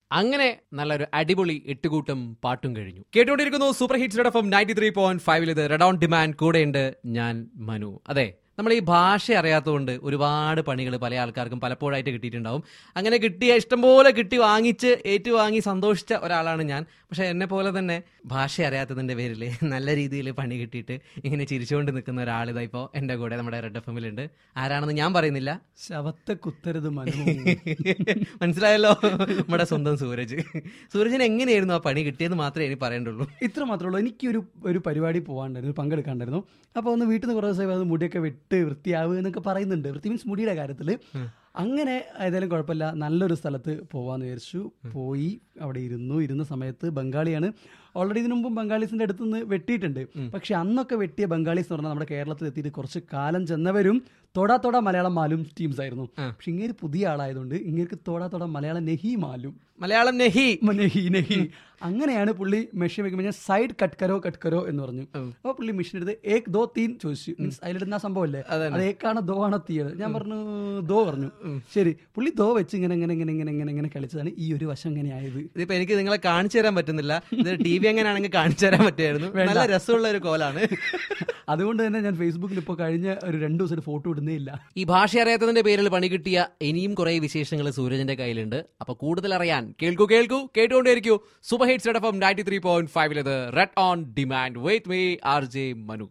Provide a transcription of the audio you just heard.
അങ്ങനെ നല്ലൊരു അടിപൊളി എട്ടുകൂട്ടം പാട്ടും കഴിഞ്ഞു കേട്ടുകൊണ്ടിരിക്കുന്നു super hits F M ninety three point ഫൈവിൽ ഇത് റെഡ് ഓൺ ഡിമാൻഡ് കൂടെയുണ്ട് ഞാൻ മനു അതെ നമ്മൾ ഈ ഭാഷ അറിയാത്തതുകൊണ്ട് ഒരുപാട് പണികൾ പല ആൾക്കാർക്കും പലപ്പോഴായിട്ട് കിട്ടിയിട്ടുണ്ടാവും അങ്ങനെ കിട്ടിയ ഇഷ്ടംപോലെ കിട്ടി വാങ്ങിച്ച് ഏറ്റുവാങ്ങി സന്തോഷിച്ച ഒരാളാണ് ഞാൻ പക്ഷെ എന്നെ പോലെ തന്നെ ഭാഷ അറിയാത്തതിന്റെ പേരിൽ നല്ല രീതിയിൽ പണി കിട്ടിയിട്ട് ഇങ്ങനെ ചിരിച്ചുകൊണ്ട് നിൽക്കുന്ന ഒരാളിതാ ഇപ്പോൾ എൻ്റെ കൂടെ നമ്മുടെ റെഡ് എഫ് എമ്മിലുണ്ട് ആരാണെന്ന് ഞാൻ പറയുന്നില്ല ശവത്തെ കുത്തരുത് മനു മനസ്സിലായല്ലോ നമ്മുടെ സ്വന്തം സൂരജ് സൂരജിന് എങ്ങനെയായിരുന്നു ആ പണി കിട്ടിയെന്ന് മാത്രമേ എനിക്ക് പറയേണ്ടുള്ളൂ ഇത്ര മാത്രമേ ഉള്ളൂ എനിക്കൊരു ഒരു പരിപാടി പോകാണ്ടായിരുന്നു പങ്കെടുക്കാണ്ടായിരുന്നു അപ്പോൾ ഒന്ന് വീട്ടിൽ നിന്ന് കുറേ ദിവസം അത് മുടിയൊക്കെ വെട്ട് വൃത്തിയാവുക എന്നൊക്കെ പറയുന്നുണ്ട് വൃത്തി മീൻസ് മുടിയുടെ കാര്യത്തിൽ അങ്ങനെ ഏതായാലും കുഴപ്പമില്ല നല്ലൊരു സ്ഥലത്ത് പോവാന്ന് വിചാരിച്ചു പോയി അവിടെ ഇരുന്നു ഇരുന്ന സമയത്ത് ബംഗാളിയാണ് ഓൾറെഡി ഇതിനു മുമ്പ് ബംഗാളീസിന്റെ അടുത്ത് നിന്ന് വെട്ടിയിട്ടുണ്ട് പക്ഷെ അന്നൊക്കെ വെട്ടിയ ബംഗാളീസ് എന്ന് പറഞ്ഞാൽ നമ്മുടെ കേരളത്തിൽ എത്തിയിട്ട് കുറച്ച് കാലം ചെന്നവരും തൊടാ തൊടാ മലയാളം മാലും ടീംസ് ആയിരുന്നു പക്ഷെ ഇങ്ങനെ പുതിയ ആളായതുകൊണ്ട് ഇങ്ങനെ തൊടാ തൊടാ മലയാളം നെഹി മാലും മലയാളം നെഹി നെഹി നെഹി അങ്ങനെയാണ് പുള്ളി മെഷീൻ വെക്കുമ്പോൾ ഞാൻ സൈഡ് കട്ട് കരോ കട്ട് കരോ എന്ന് പറഞ്ഞു അപ്പോൾ പുള്ളി മെഷീൻ എടുത്ത് ഏക് ദോ തീൻ ചോദിച്ചു മീൻസ് അതിലിടുന്ന ആ സംഭവമല്ലേ അത് ഏക്കാണ് ദോ ആണോ തീയത് ഞാൻ പറഞ്ഞു ദോ പറഞ്ഞു ശരി പുള്ളി ദോ വെച്ച് ഇങ്ങനെ ഇങ്ങനെ ഇങ്ങനെ ഇങ്ങനെ ഇങ്ങനെ ഇങ്ങനെ കളിച്ചതാണ് ഈ ഒരു വശം ഇങ്ങനെ ആയത് ഇതിപ്പോ എനിക്ക് നിങ്ങളെ കാണിച്ചു തരാൻ പറ്റുന്നില്ല ഇത് ടി വി എങ്ങനെയാണെങ്കിൽ കാണിച്ചു തരാൻ പറ്റുമായിരുന്നു നല്ല രസമുള്ള ഒരു കോലാണ് അതുകൊണ്ട് തന്നെ ഞാൻ ഫേസ്ബുക്കിൽ ഇപ്പോൾ കഴിഞ്ഞ ഒരു രണ്ടു ദിവസമായിട്ട് ഫോട്ടോ ഇടുന്നേ ഇല്ല ഈ ഭാഷ അറിയാത്തതിന്റെ പേരിൽ പണി കിട്ടിയ ഇനിയും കുറെ വിശേഷങ്ങൾ സൂരജിന്റെ കയ്യിലുണ്ട് അപ്പൊ കൂടുതൽ അറിയാൻ കേൾക്കൂ കേൾക്കൂ കേട്ടുകൊണ്ടേയിരിക്കൂ super hits F M ninety three point ഫൈവിലത് red on demand with me R J Manu